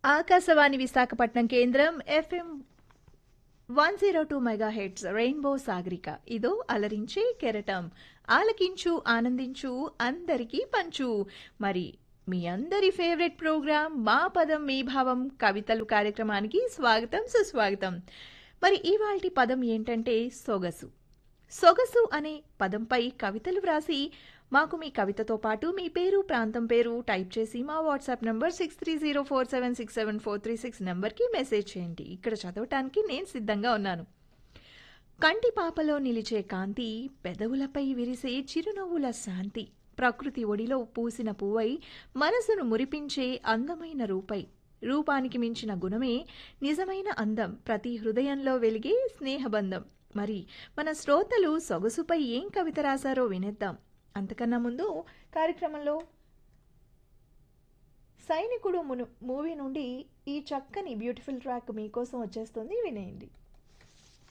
ఆకాశవాణి విశాఖపట్నం కేంద్రం FM one zero two megahertz rainbow Sagarika ఇదో అలరించే కెరటం ఆలకించు ఆనందించు అందరికీ పంచు మరి మీ అందరి ఫేవరెట్ ప్రోగ్రాం మా పదం మీ భావం కవితలు కార్యక్రమానికి స్వాగతం సుస్వాగతం మరి ఇవాల్టి పదం ఏంటంటే సొగసు సొగసు అనే పదంపై కవితలు వ్రాసి మాకు మీ కవితతో పాటు మీ పేరు ప్రాంతం పేరు టైప్ చేసి మా WhatsApp number six three zero four seven six seven four three six నెంబర్కి మెసేజ్ చేయండి ఇక్కడ చదవటానికి నేను సిద్ధంగా ఉన్నాను కంటి పాపలో నిలిచే కాంతి పెదవులపై విరిసే చిరునవ్వుల శాంతి ప్రకృతి ఒడిలో పూసిన పువ్వై మనసును మురిపించే అందమైన రూపై రూపానికి మించిన గుణమే నిజమైన అందం ప్రతి హృదయంలో వెలిగే స్నేహబంధం మరి మన శ్రోతలు సొగసుపై ఏం కవిత రాశారో వినేద్దాం అంతకన్నా ముందు కార్యక్రమంలో సైనికుడు మును మూవీ నుండి ఈ చక్కని బ్యూటిఫుల్ ట్రాక్ మీకోసం వచ్చేస్తుంది వినేయండి